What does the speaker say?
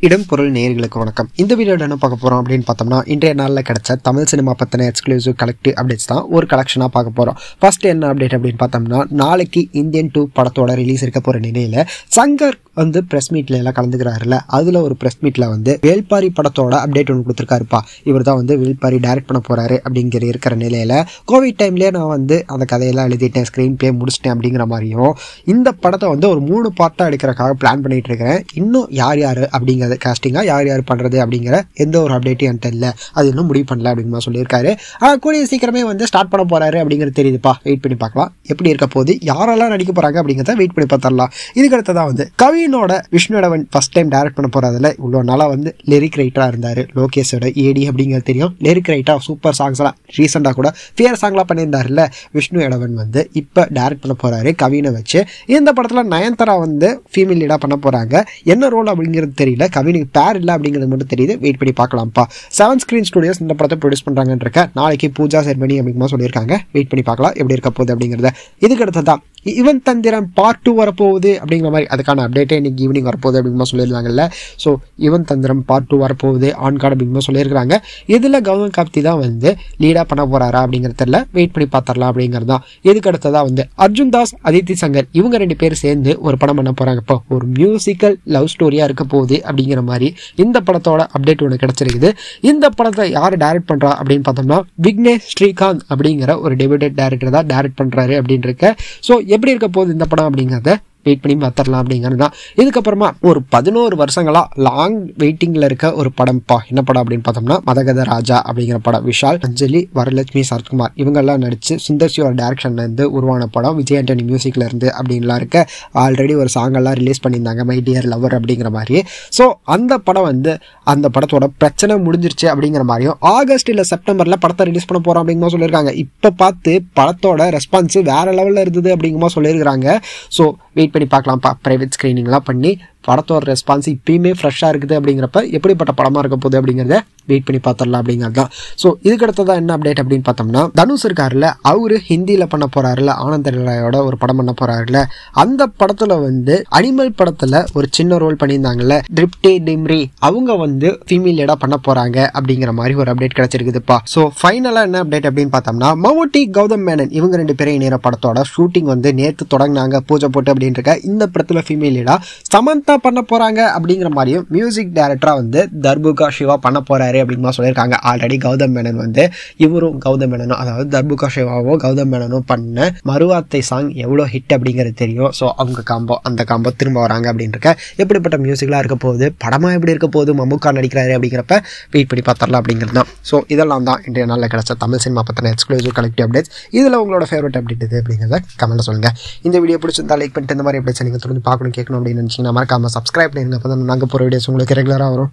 இடம் பொருள் நேயர்களுக்கு வணக்கம் இந்த வீடியோவில் என்ன பார்க்க போகிறோம் அப்படின்னு பார்த்தோம்னா இன்றைய நாளில் கிடைச்ச தமிழ் சினிமா பற்றின எக்ஸ்க்ளூசிவ் கலெக்டிவ் அப்டேட்ஸ் தான் ஒரு கலெக்ஷனாக பார்க்க போகிறோம் ஃபர்ஸ்ட் என்ன அப்டேட் அப்படின்னு பார்த்தோம்னா நாளைக்கு இந்தியன் டூ படத்தோட ரிலீஸ் இருக்க போகிற நிலையில் சங்கர் வந்து ப்ரெஸ் மீட்ல எல்லாம் கலந்துக்கிறாருல அதில் ஒரு ப்ரெஸ் மீட்டில் வந்து வேல்பாரி படத்தோட அப்டேட் ஒன்று கொடுத்துருக்காருப்பா இவர் தான் வந்து வேல்பாரி டைரக்ட் பண்ண போகிறாரு அப்படிங்கிற இருக்கிற நிலையில் கோவிட் டைம்லேயே நான் வந்து அந்த கதையெல்லாம் எழுதிட்டேன் ஸ்க்ரீன் ப்ளே முடிச்சிட்டேன் அப்படிங்கிற மாதிரியும் இந்த படத்தை வந்து ஒரு மூணு பார்ட்டாக எடுக்கிறக்காக பிளான் பண்ணிட்டு இருக்கிறேன் இன்னும் யார் யார் அப்படிங்கிறது காஸ்டிங்காக யார் யார் பண்ணுறது அப்படிங்கிற எந்த ஒரு அப்டேட்டும் என்கிட்ட இல்லை அது இன்னும் முடிவு பண்ணல அப்படின்னு மாதிரி சொல்லியிருக்காரு ஆனால் கூடிய சீக்கிரமே வந்து ஸ்டார்ட் பண்ண போகிறாரு அப்படிங்கிறது தெரியுதுப்பா வெயிட் பண்ணி பார்க்கலாம் எப்படி இருக்க போகுது யாரெல்லாம் நடிக்க போகிறாங்க அப்படிங்கிறத வெயிட் பண்ணி பார்த்துடலாம் இதுக்கு அடுத்ததான் வந்து கவினோட விஷ்ணுடவன் ஃபர்ஸ்ட் டைம் டைரக்ட் பண்ண போகிறதுல இவ்வளோ நாளாக வந்து லிரிக் ரைட்டராக இருந்தார் லோகேஷோட ஏடி அப்படிங்கிறது தெரியும் லிரிக் ரைட்டாக சூப்பர் சாங்ஸ் எல்லாம் ரீசெண்டாக கூட ஃபியர் சாங்லாம் பண்ணியிருந்தாருல்ல விஷ்ணு இடவன் வந்து இப்போ டைரக்ட் பண்ண போகிறாரு கவினை வச்சு இந்த படத்தில் நயன்தாரா வந்து ஃபீமேல் லீடாக பண்ண போகிறாங்க என்ன ரோல் அப்படிங்கிறது தெரியல கவினுக்கு பேர் இல்லை அப்படிங்கிறது மட்டும் தெரியுது வெயிட் பண்ணி பார்க்கலாம்ப்பா செவன் ஸ்க்ரீன் ஸ்டுடியோஸ் இந்த படத்தை ப்ரொடியூஸ் பண்ணுறாங்கன்னு இருக்க நாளைக்கு பூஜா செர்மனி அப்படிங்கிற சொல்லியிருக்காங்க வெயிட் பண்ணி பார்க்கலாம் எப்படி இருக்க போகுது அப்படிங்கிறத இதுக்கு அடுத்ததான் இவன் தந்திரன் பார்ட் டூ வரப்போகுது அப்படிங்கிற மாதிரி அதுக்கான அப்டேட்டே இன்னைக்கு ஈவினிங் வரப்போகுது அப்படிங்கிற சொல்லியிருந்தாங்கல்ல so Ivan Thanthiram part two வரப்போகுது ஆன் கார்டு அப்படிங்கிற சொல்லியிருக்காங்க இதில் கௌதம் கார்த்தி தான் வந்து லீடாக பண்ண போகிறாரா அப்படிங்கிறது தெரியல வெயிட் பண்ணி பார்த்துடலாம் அப்படிங்கிறது தான் இதுக்கு அடுத்ததாக வந்து அர்ஜுன் தாஸ் அதித்தி சங்கர் இவங்க ரெண்டு பேரும் சேர்ந்து ஒரு படம் பண்ண போகிறாங்க இப்போ ஒரு மியூசிக்கல் லவ் ஸ்டோரியாக இருக்க போகுது அப்படிங்கிற மாதிரி இந்த படத்தோட அப்டேட் ஒன்று கிடச்சிருக்குது இந்த படத்தை யார் டைரக்ட் பண்ணுறா அப்படின்னு பார்த்தோம்னா விக்னேஷ் ஸ்ரீகாந்த் அப்படிங்கிற ஒரு டெபியூட்டட் டேரக்டர் தான் டைரக்ட் பண்ணுறாரு அப்படின்னு இருக்க ஸோ எப்படி இருக்க போகுது இந்த படம் அப்படிங்கிறத வெயிட் பண்ணி பார்த்துடலாம் அப்படிங்கிறது தான் இதுக்கப்புறமா ஒரு பதினோரு வருஷங்களாக லாங் வெயிட்டிங்கில் இருக்க ஒரு படம்ப்பா என்ன படம் அப்படின்னு பார்த்தோம்னா மதகத ராஜா அப்படிங்கிற படம் விஷால் அஞ்சலி வரலட்சுமி சரத்குமார் இவங்கெல்லாம் நடிச்சு சுந்தர்சியோட டேரக்ஷன்ல இருந்து உருவான படம் விஜய் ஆண்டனி மியூசிக்ல இருந்து அப்படின்லாம் இருக்க ஆல்ரெடி ஒரு சாங்கெல்லாம் ரிலீஸ் பண்ணியிருந்தாங்க மை டியர் லவர் அப்படிங்கிற மாதிரி ஸோ அந்த படம் வந்து அந்த படத்தோட பிரச்சனை முடிஞ்சிருச்சு அப்படிங்கிற மாதிரியும் ஆகஸ்ட் இல்லை செப்டம்பரில் படத்தை ரிலீஸ் பண்ண போகிறோம் அப்படிங்கிற மாதிரி சொல்லியிருக்காங்க இப்போ பார்த்து படத்தோட ரெஸ்பான்ஸ் வேற லெவலில் இருந்தது அப்படிங்கிற மாதிரி சொல்லியிருக்காங்க ஸோ வெயிட் பண்ணி பார்க்கலாம்ப்பா ப்ரைவேட் ஸ்க்ரீனிங்லாம் பண்ணி படத்தோட ரெஸ்பான்ஸ் இப்பயுமே ஃப்ரெஷ்ஷாக இருக்குது அப்படிங்கிறப்ப எப்படிப்பட்ட படமாக இருக்க போகுது அப்படிங்கிறத வெயிட் பண்ணி பார்த்துடலாம் அப்படிங்கிறது தான் ஸோ இதுக்கு அடுத்ததான் என்ன அப்டேட் அப்படின்னு பார்த்தோம்னா தனுஷ் இருக்காருல்ல அவரு ஹிந்தியில் பண்ண போறாருல ஆனந்த ராயோட ஒரு படம் பண்ண போறாருல அந்த படத்தில் வந்து அனிமல் படத்தில் ஒரு சின்ன ரோல் பண்ணியிருந்தாங்கல்ல ட்ரிப்டே டிம்ரி அவங்க வந்து ஃபீமேல் லீடாக பண்ண போறாங்க அப்படிங்கிற மாதிரி ஒரு அப்டேட் கிடைச்சிருக்குதுப்பா ஸோ ஃபைனலாக என்ன அப்டேட் அப்படின்னு பார்த்தோம்னா மம்முட்டி கௌதம் மேனன் இவங்க ரெண்டு பேரும் இணைய படத்தோட ஷூட்டிங் வந்து நேற்று தொடங்கினாங்க பூஜை போட்டு அப்படின்னு இருக்க இந்த படத்தில் ஃபீமேல் லீடா சமந்தா பண்ண போறாங்க அப்படிங்கிற மாதிரியும் மியூசிக் டைரக்டரா வந்து தர்புகா சிவா பண்ண போறாரு அப்படின்னு சொல்லியிருக்காங்க ஆல்ரெடி கௌதம் மேனன் வந்து இவரும் கௌதம் மேனனும் அதாவது தர்புகா சிவாவும் கௌதம் மேனனும் பண்ண மறுவார்த்தை சாங் எவ்வளோ ஹிட் அப்படிங்கிறது தெரியும் ஸோ அவங்க காம்போ அந்த காம்போ திரும்ப வராங்க அப்படின்னு இருக்க எப்படிப்பட்ட மியூசிக்லாம் இருக்க போகுது படமாக எப்படி இருக்க போகுது மம்முக்கா நடிக்கிறாரு அப்படிங்கிறப்ப வெயிட் பண்ணி பார்த்துடலாம் அப்படிங்கிறது தான் ஸோ இதெல்லாம் தான் இன்றைய நாளில் கிடைச்ச தமிழ் சினிமா பற்றின எக்ஸ்க்ளூசிவ் கலெக்டிவ் அப்டேட்ஸ் இதில் உங்களோட ஃபேவரட் அப்டேட் இது அப்படிங்கிறத கமெண்ட்டில் சொல்லுங்கள் இந்த வீடியோ பிடிச்சிருந்தா லைக் பண்ணிட்டு இந்த மாதிரி அப்டேட்ஸ் நீங்கள் தொடர்ந்து பார்க்கணும் கேட்கணும் அப்படின்னு நினச்சிங்கன்னா மறக்காம சப்ஸ்கிரைப் பண்ணிருங்க அப்போ தான் நாங்கள் போகிற வீடியோஸ் உங்களுக்கு ரெகுலராக வரும்